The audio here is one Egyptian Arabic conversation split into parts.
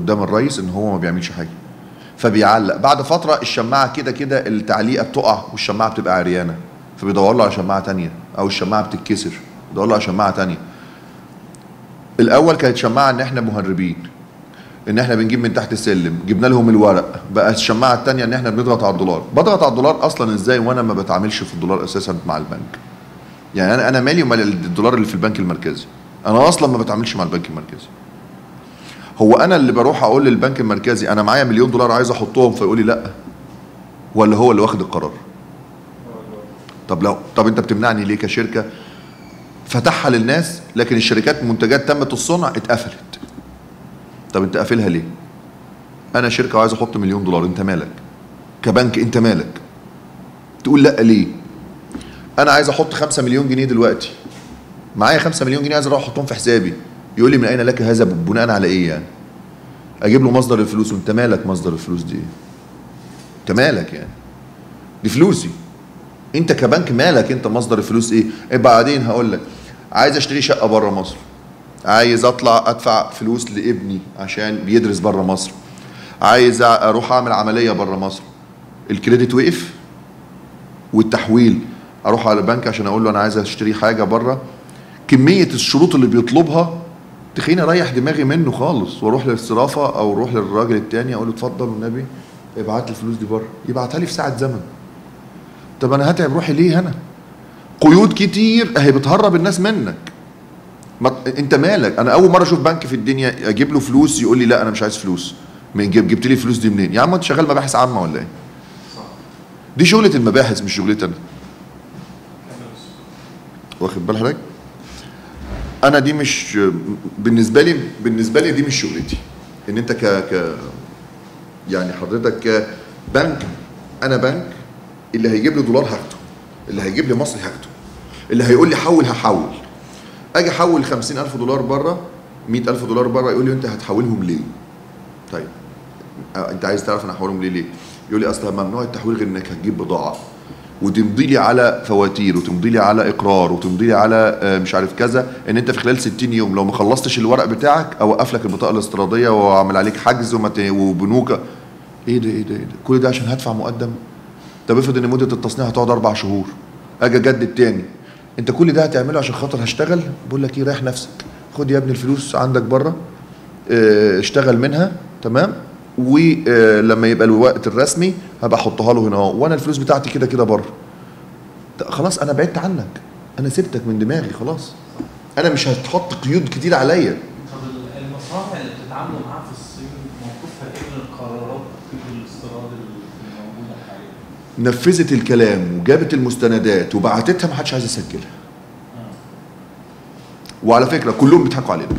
قدام الرئيس ان هو ما بيعملش حاجه فبيعلق بعد فتره الشماعه كده كده التعليقه بتقع والشماعه بتبقى عريانه فبيدور له على شماعه تانية او الشماعه بتتكسر بيدور له على شماعه تانية الاول كانت شماعه ان احنا مهربين ان احنا بنجيب من تحت السلم جبنا لهم الورق بقى الشماعه الثانيه ان احنا بنضغط على الدولار بضغط على الدولار اصلا ازاي وانا ما بتعاملش في الدولار اساسا مع البنك يعني انا انا مالي ومال الدولار اللي في البنك المركزي انا اصلا ما بتعاملش مع البنك المركزي هو انا اللي بروح اقول للبنك المركزي انا معايا مليون دولار عايز احطهم فيقول لي لا ولا هو اللي واخد القرار طب لو طب انت بتمنعني ليه كشركه فتحها للناس لكن الشركات منتجات تمت الصنع اتقفلت طب انت قافلها ليه انا شركه وعايز احط مليون دولار انت مالك كبنك انت مالك تقول لا ليه انا عايز احط خمسة مليون جنيه دلوقتي معايا خمسة مليون جنيه عايز اروح احطهم في حسابي يقول لي من اين لك هذا بناء على ايه يعني اجيب له مصدر الفلوس وانت مالك مصدر الفلوس دي ايه انت مالك يعني دي فلوسي انت كبنك مالك انت مصدر الفلوس ايه إيه بعدين هقول لك عايز اشتري شقه بره مصر عايز اطلع ادفع فلوس لابني عشان بيدرس بره مصر عايز اروح اعمل عمليه بره مصر الكريدت وقف والتحويل اروح على البنك عشان اقول له انا عايز اشتري حاجه بره كميه الشروط اللي بيطلبها تخليني اريح دماغي منه خالص واروح للصرافه او اروح للراجل التاني اقول له اتفضل والنبي ابعت لي الفلوس دي بره يبعتها لي في ساعه زمن طب انا هتعب روحي ليه هنا قيود كتير اهي بتهرب الناس منك ما انت مالك انا اول مره اشوف بنك في الدنيا اجيب له فلوس يقول لي لا انا مش عايز فلوس من جيب جبت لي الفلوس دي منين يا عم انت شغال مباحث عامه ولا ايه دي شغله المباحث مش شغلتي انا واخد بال حضرتك انا دي مش بالنسبه لي بالنسبه لي دي مش شغلتي ان انت ك ك يعني حضرتك كبنك انا بنك اللي هيجيب لي دولار هاخده اللي هيجيب لي مصري هاخده اللي هيقول لي حول هحول اجي احول 50000 دولار بره 100000 دولار بره يقول لي انت هتحولهم ليه؟ طيب آه، انت عايز تعرف انا هحولهم ليه ليه؟ يقول لي اصل ممنوع التحويل غير انك هتجيب بضاعه وتمضي لي على فواتير وتمضي لي على اقرار وتمضي لي على آه، مش عارف كذا ان انت في خلال 60 يوم لو ما خلصتش الورق بتاعك اوقف لك البطاقه الاستيراديه واعمل عليك حجز وما ت- وبنوك ايه ده ايه ده ايه ده كل ده عشان هدفع مقدم طب افرض ان مده التصنيع هتقعد اربع شهور اجي اجدد تاني انت كل ده هتعمله عشان خاطر هشتغل بقول لك ايه ريح نفسك خد يا ابني الفلوس عندك بره اه، اشتغل منها تمام ولما يبقى الوقت الرسمي هبقى احطها له هنا اهو وانا الفلوس بتاعتي كده كده بره ط- خلاص انا بعدت عنك انا سبتك من دماغي خلاص انا مش هتحط قيود كتير عليا طب ال- المصانع اللي بتتعاملوا معاها في الصين موقفها ايه من القرارات في الاستيراد اللي موجوده حاليا؟ نفذت الكلام وجابت المستندات وبعتتها ما حدش عايز يسجلها وعلى فكره كلهم بيضحكوا علينا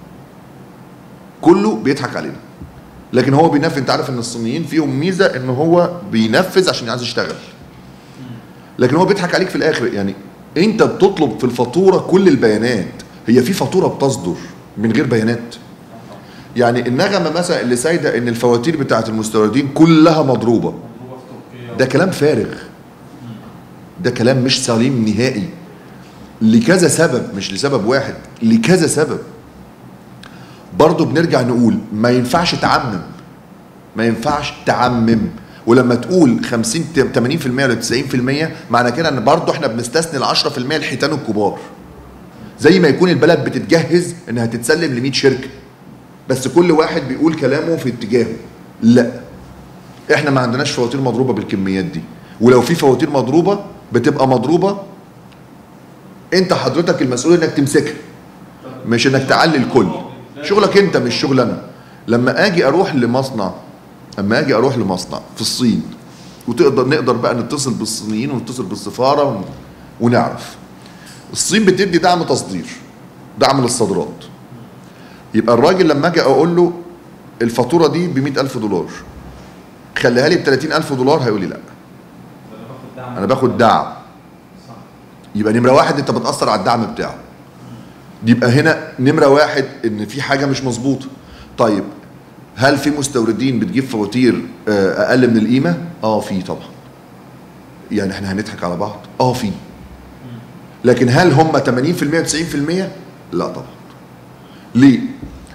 كله بيضحك علينا لكن هو بينفذ انت عارف ان الصينيين فيهم ميزه ان هو بينفذ عشان عايز يشتغل لكن هو بيضحك عليك في الاخر يعني انت بتطلب في الفاتوره كل البيانات هي في فاتوره بتصدر من غير بيانات يعني النغمه مثلا اللي سايده ان الفواتير بتاعت المستوردين كلها مضروبه مضروبه في تركيا ده كلام فارغ ده كلام مش سليم نهائي لكذا سبب مش لسبب واحد لكذا سبب برضه بنرجع نقول ما ينفعش تعمم ما ينفعش تعمم ولما تقول 50 80% ولا 90% معنى كده ان برضه احنا بنستثني ال 10% الحيتان الكبار زي ما يكون البلد بتتجهز انها تتسلم ل 100 شركه بس كل واحد بيقول كلامه في اتجاهه لا احنا ما عندناش فواتير مضروبه بالكميات دي ولو في فواتير مضروبه بتبقى مضروبه انت حضرتك المسؤول انك تمسكها مش انك تعلي الكل شغلك انت مش شغل انا لما اجي اروح لمصنع اما اجي اروح لمصنع في الصين وتقدر نقدر بقى نتصل بالصينيين ونتصل بالسفاره ون- ونعرف الصين بتدي دعم تصدير دعم للصادرات يبقى الراجل لما اجي اقول له الفاتوره دي ب ألف دولار خليها لي ب 30000 دولار هيقول لي لا ده انا باخد دعم انا باخد دعم صح يبقى نمره واحد انت بتاثر على الدعم بتاعه يبقى هنا نمره واحد ان في حاجه مش مظبوطه طيب هل في مستوردين بتجيب فواتير آه، اقل من القيمه اه في طبعا يعني احنا هنضحك على بعض اه في لكن هل هم 80% و90% لا طبعا ليه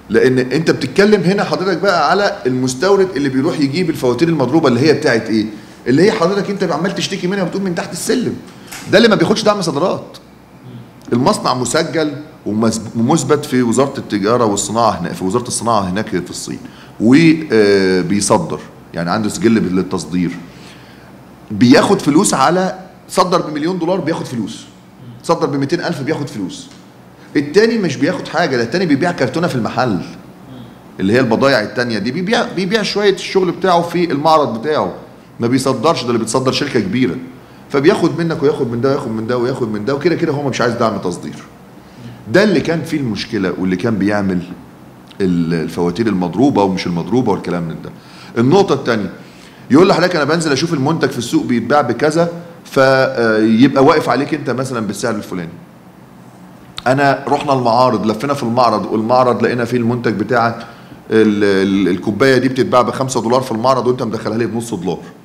لان انت بتتكلم هنا حضرتك بقى على المستورد اللي بيروح يجيب الفواتير المضروبه اللي هي بتاعت ايه اللي هي حضرتك انت عمال تشتكي منها وبتقول من تحت السلم ده اللي ما بياخدش دعم صادرات المصنع مسجل ومس- ومثبت في وزاره التجاره والصناعه هنا في وزاره الصناعه هناك في الصين وبيصدر يعني عنده سجل للتصدير بياخد فلوس على صدر بمليون دولار بياخد فلوس صدر ب 200 ألف بياخد فلوس التاني مش بياخد حاجة ده التاني بيبيع كرتونة في المحل اللي هي البضايع التانية دي بيبيع بيبيع شوية الشغل بتاعه في المعرض بتاعه ما بيصدرش ده اللي بتصدر شركة كبيرة فبياخد منك وياخد من ده وياخد من ده وياخد من ده وكده كده هو مش عايز دعم تصدير ده اللي كان فيه المشكلة واللي كان بيعمل ال- الفواتير المضروبة ومش المضروبة والكلام من ده النقطة التانية يقول لحضرتك انا بنزل اشوف المنتج في السوق بيتباع بكذا فيبقى واقف عليك انت مثلا بالسعر الفلاني انا رحنا المعارض لفينا في المعرض والمعرض لقينا فيه المنتج بتاعك ال- ال- الكوبايه دي بتتباع ب 5 دولار في المعرض وانت مدخلها لي بنص دولار